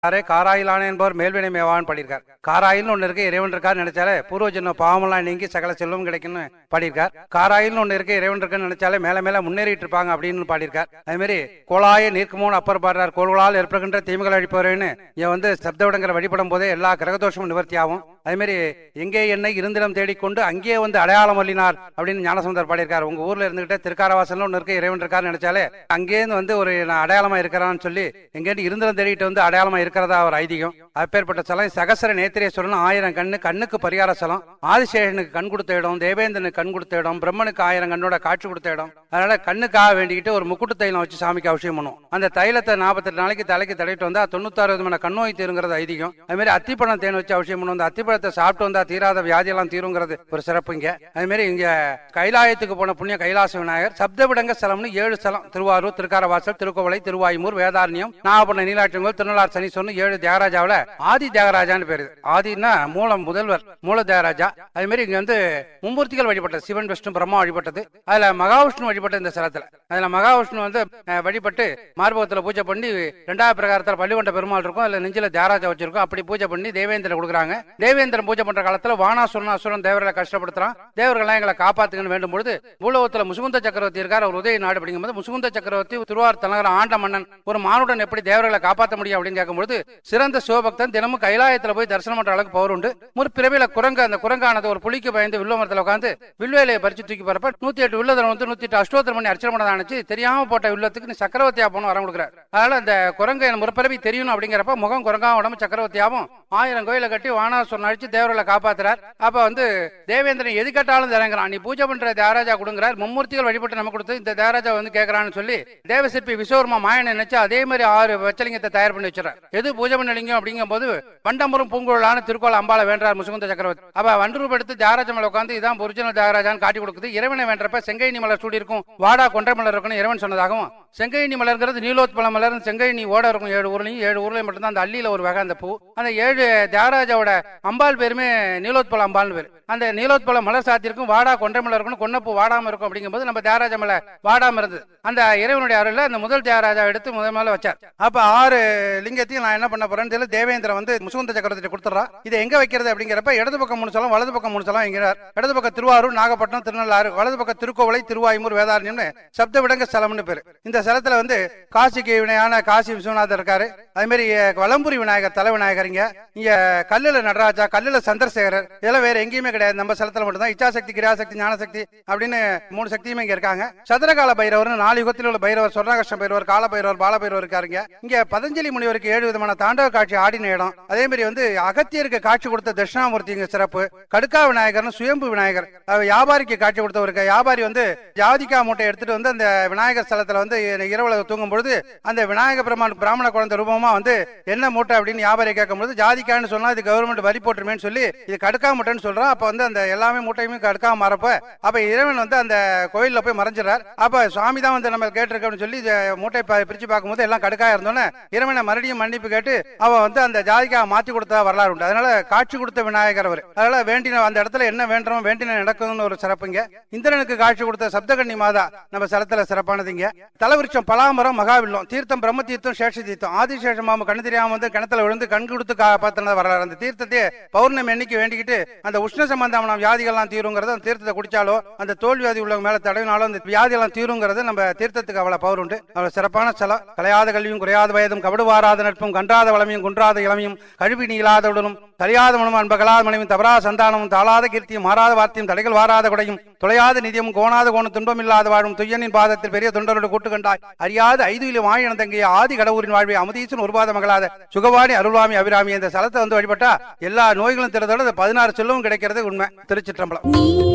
array காராயிலான என்பவர் மேல்வினை மேவான்னு பாடியிருக்கார் காராயில்னு ஒண்ணு இருக்கு இறைவன் இருக்காரு நினைச்சாலே பூர்வ ஜென்ம பாவமெல்லாம் நீங்கி சகல செல்வம் கிடைக்கும்னு பாடியிருக்கார் காராயில்னு ஒண்ணு இருக்கு இறைவன் இருக்குன்னு நினைச்சாலே மேல மேல முன்னேறிட்டு இருப்பாங்க அப்படின்னு பாடியிருக்கார் அதே மாதிரி கோலாய நீர்க்குமோன் அப்பர் பாடுறார் கோள்களால் ஏற்படுகின்ற தீமைகள் அழிப்பவரேன்னு இவன் வந்து சப்த விடங்கிற வழிபடும் போதே எல்லா கிரகதோஷமும் நிவர்த்தி ஆகும் அதே மாதிரி எங்கே என்னை இருந்திடம் தேடிக்கொண்டு அங்கேயே வந்து அடையாளம் வல்லினார் அப்படின்னு ஞானசுந்தர் பாடியிருக்கார் உங்க ஊர்ல இருந்துகிட்டே திருக்காரவாசல்னு ஒண்ணு இருக்கு இறைவன் இருக்காருன்னு நினைச்சாலே அங்கேருந்து வந்து ஒரு நான் அடையாளமா இருக்கிறான்னு சொல்லி எங்கேட்டு இருந்திடம் தேடிட்டு வந்து அடையாளமா இருக்கிறதா ஒரு ஐதீகம் அப்பேற்பட்ட ஸ்தலம் சகசர நேத்திரேஸ்வரன் ஆயிரம் கண்ணு கண்ணுக்கு பரிகார ஸ்தலம் ஆதிசேஷனுக்கு கண் கொடுத்த இடம் தேவேந்திரனுக்கு கண் கொடுத்த இடம் பிரம்மனுக்கு ஆயிரம் கண்ணோட காட்சி கொடுத்த இடம் அதனால கண்ணுக்காக வேண்டிக்கிட்டு ஒரு முக்குட்டு தைலம் வச்சு சாமிக்கு அவசியம் பண்ணும் அந்த தைலத்தை நாற்பத்தெட்டு நாளைக்கு தலைக்கு தடவிட்டு வந்தா தொண்ணூத்தாறு விதமான கண்ணோய் தீருங்கிறது ஐதீகம் அதே மாதிரி அத்திப்பழம் தேன் வச்சு அவசியம் பண்ணும் அந்த அத்திப்பழத்தை சாப்பிட்டு வந்தா தீராத வியாதியெல்லாம் தீருங்கிறது ஒரு சிறப்பு இங்க அதே மாதிரி இங்க கைலாயத்துக்கு போன புண்ணிய கைலாச விநாயகர் சப்தவிடங்க ஸ்தலம்னு ஏழு ஸ்தலம் திருவாரூர் திருக்காரவாசல் திருக்கோவலை திருவாயுமூர் வேதாரண்யம் நாகப்பட்டினம் நீலாற்றங்கோல் திருநள்ளார் சனீஸ்வரன் ஏழு தியாகராஜாவில் ஆதி தியாகராஜான்னு பேரு ஆதினா மூலம் முதல்வர் மூல தியாகராஜா அதே மாதிரி இங்க வந்து மும்மூர்த்திகள் வழிபட்டது சிவன் விஷ்ணு பிரம்மா வழிபட்டது அதுல மகாவிஷ்ணு வழிபட்ட இந்த ஸ்தலத்துல அதுல மகாவிஷ்ணு வந்து அஹ், வழிபட்டு மார்பகத்துல பூஜை பண்ணி ரெண்டாவது பிரகாரத்துல பள்ளிகொண்ட பெருமாள் இருக்கும் அதுல நெஞ்சில தியாகராஜா வச்சிருக்கும் அப்படி பூஜை பண்ணி தேவேந்திரன் கொடுக்குறாங்க தேவேந்திரன் பூஜை பண்ற காலத்துல வானாசுரன் அசுரன் தேவர்களை கஷ்டப்படுத்துறான் தேவர்கள்லாம் எங்களை காப்பாத்துங்கன்னு வேண்டும் பொழுது பூலோகத்துல முசுகுந்த சக்கரவர்த்தி இருக்கார் அவர் உதய நாடு அப்படிங்கும்போது முசுகுந்த சக்கரவர்த்தி திருவாரூர் தலைநகர் ஆண்ட மன்னன் ஒரு மானுடன் எப்படி தேவர்களை காப்பாற்ற முடியும் அப்படின்னு கேட்கும்போது சிறந்த சிவபக்தன் தினமும் கைலாயத்துல போய் தரிசனம் பண்ற அளவுக்கு பவர் உண்டு ஒரு பிறவில குரங்கு அந்த குரங்கானது ஒரு புலிக்கு பயந்து வில்வ மரத்துல உட்காந்து வில்வேலையை பறிச்சு தூக்கி போறப்ப நூத்தி எட்டு வில்லதரம் வந்து நூத்தி எட்டு அஷ்டோத்தரம் பண்ணி அர்ச்சனை பண்ண நினைச்சு தெரியாம போட்ட வில்லத்துக்கு நீ சக்கரவர்த்தியா போகணும் வரம் கொடுக்குறாரு அதனால அந்த குரங்கு என் முறப்பிறவி தெரியணும் அப்படிங்கிறப்ப முகம் குரங்கா உடம்பு சக்கரவர்த்தியாவும் ஆயிரம் கோயிலை கட்டி வானாசுரன் அழிச்சு தேவர்களை காப்பாத்துறார் அப்ப வந்து தேவேந்திரன் எது கேட்டாலும் தரங்கிறான் நீ பூஜை பண்ற தேவராஜா கொடுங்கிறார் மும்மூர்த்திகள் வழிபட்டு நம்ம கொடுத்து இந்த தேவராஜா வந்து கேட்கறான்னு சொல்லி தேவசிற்பி விஸ்வகர்மா மாயன் நினைச்சு அதே மாதிரி ஆறு வச்சலிங்கத்தை தயார் பண்ணி வச்சுறார் எது பூஜை பண்ணலிங்கம் அப்படிங்கும் போது வண்டமுறும் பூங்குழலான திருக்கோள் அம்பாளை வேண்டார் முசுகுந்த சக்கரவர்த்தி அப்ப வண்டூர் எடுத்து தியாகராஜ மலை உட்காந்து இதான் ஒரிஜினல் தியாகராஜான்னு காட்டி கொடுக்குது இறைவனை வேண்டப்ப செங்கைனி மலர் சூடி இருக்கும் வாடா கொன்றை மலர் இருக்குன்னு இறைவன் சொன்னதாகவும் செங்கைனி மலர்ங்கிறது நீலோத்பல மலர் செங்கைனி ஓட இருக்கும் ஏழு ஊர்லயும் ஏழு ஊர்லயும் மட்டும்தான் அந்த அள்ளியில ஒரு வகை அந்த பூ அந்த ஏழு தியாகராஜாவோட அம்பாள் பேருமே நீலோத்பல அம்பாள்னு பேரு அந்த நீலோத்பல மலர் சாத்திருக்கும் வாடா கொன்றை மலர் இருக்கணும் கொன்னப்பூ வாடாம இருக்கும் அப்படிங்கும்போது நம்ம தியாகராஜ மலை வாடாம இருந்தது அந்த இறைவனுடைய அருள்ல அந்த முதல் தியாகராஜா எடுத்து முதல் மேல வச்சார் அப்ப ஆறு லிங்கத்தையும் நான் என்ன பண்ண போறேன்னு தெரியல தேவேந்திரன் வந்து முசுகுந்த சக்கரவர்த்தி கொடுத்துறா இதை எங்க வைக்கிறது அப்படிங்கிறப்ப இடது பக்கம் மூணு சலம் வலது பக்கம் மூணு சலம் என்கிறார் இடது பக்கம் திருவாரூர் நாகப்பட்டினம் திருநள்ளாறு வலது பக்கம் திருக்கோவலை திருவாயுமூர் வேதாரண்யம்னு சப்த விடங்க ஸ்தலம்னு பேரு இந்த ஸ்தலத்துல வந்து காசிக்கு வினையான காசி விஸ்வநாதர் இருக்காரு அதே மாதிரி அஹ், வலம்புரி விநாயகர் தலை விநாயகர் இங்க இங்க கல்லுல நடராஜா கல்லுல சந்திரசேகரர் இதெல்லாம் வேற எங்கேயுமே கிடையாது நம்ம ஸ்தலத்துல மட்டும்தான் இச்சாசக்தி கிரியாசக்தி ஞானசக்தி அப்படின்னு மூணு சக்தியுமே இங்க இருக்காங்க சதுரகால பைரவர் நாலு யுகத்தில் உள்ள பைரவர் சொர்ணாகர்ஷ்ண பைரவர் கால பைரவர் பால பைரவர் இருக்காருங்க இங்க பதஞ்சலி முனிவருக்கு ஏழு விதமான தாண்டவ காட்சி ஆடின இடம் அதே மாதிரி வந்து அகத்தியருக்கு காட்சி கொடுத்த தட்சிணாமூர்த்தி இங்க சிறப்பு கடுக்கா விநாயகர்னு சுயம்பு விநாயகர் அவர் வியாபாரிக்கு காட்சி கொடுத்தவருக்கு வியாபாரி வந்து ஜாதிக்கா மூட்டை எடுத்துட்டு வந்து அந்த விநாயகர் ஸ்தலத்துல வந்து இரவுல தூங்கும் பொழுது அந்த விநாயக பெருமான் பிராமண குழந்தை ரூபமா வந்து என்ன மூட்டை அப்படின்னு வியாபாரி கேட்கும்போது ஜாதிக்கான்னு சொன்னா இது கவர்மெண்ட் வரி போட்டுருமேன்னு சொல்லி இது கடுக்கா மூட்டைன்னு சொல்றான் அப்ப வந்து அந்த எல்லாமே மூட்டையுமே கடுக்கா மாறப்ப அப்ப இறைவன் வந்து அந்த கோயில்ல போய் மறைஞ்சிடறார் அப்ப சுவாமி தான் வந்து நம்ம கேட்டிருக்கோம்னு சொல்லி இந்த மூட்டை ப- பிரிச்சு பார்க்கும்போது எல்லாம் கடுக்கா இருந்தோன்னே இறைவனை மறுபடியும் மன்னிப்பு கேட்டு அவ வந்து அந்த ஜாதிக்கா மாத்தி கொடுத்த வரலாறு உண்டு அதனால காட்சி கொடுத்த விநாயகர் அவர் அதனால வேண்டின அந்த இடத்துல என்ன வேண்டுமோ வேண்டின நடக்குதுன்னு ஒரு சிறப்புங்க இந்திரனுக்கு காட்சி கொடுத்த சப்தகன்னி மாதா நம்ம ஸ்தலத்துல சிறப்பானதுங்க தலவிருச்சம் பலாமரம் மகாவில்லம் தீர்த்தம் பிரம்ம தீர்த்தம் சேஷ தீர்த்தம் ஆதிசேஷ மாம கண்ணு தெரியாம வந்து கிணத்துல விழுந்து கண் கொடுத்து காப்பாத்தினது வரலாறு அந்த தீர்த்தத்தை பௌர்ணமி எண்ணிக்கை வேண்டிக்கிட்டு அந்த உஷ்ண சம்பந்தமான வியாதிகள்லாம் தீருங்கிறது அந்த தீர்த்தத்தை குடிச்சாலோ அந்த தோல் வியாதி உள்ளவங்க மேல தடவினாலும் அந்த வியாதியெல்லாம் தீருங்கிறது நம்ம தீர்த்தத்துக்கு அவ்வளவு பவர் உண்டு அவ்வளவு சிறப்பான ஸ்தலம் கலையாத கல்வியும் குறையாத வயதும் கபடுவாராத நட்பும் கன்றாத வளமையும் குன்றாத இளமையும் கழுவி நீளாதவுடனும் தலியாத மனமும் அன்பகலாத மனைவியும் தவறா சந்தானமும் தாளாத கீர்த்தியும் மாறாத வார்த்தையும் தடைகள் வாராத கொடையும் துளையாத நிதியும் கோணாத கோணம் துன்பம் இல்லாத வாழும் துய்யனின் பாதத்தில் பெரிய தொண்டரோடு கூட்டு கண்டாய் அறியாத ஐதுவிலும் வாழின தங்கிய ஆதி கடவுரின் வாழ்வை அமுதீசன் ஒருபாத மகளாத சுகவாணி அருள்வாமி அபிராமி இந்த ஸ்தலத்தை வந்து வழிபட்டா எல்லா நோய்களும் திறதோட பதினாறு செல்வம் கிடைக்கிறது உண்மை திருச்சிற்றம்பலம் நீ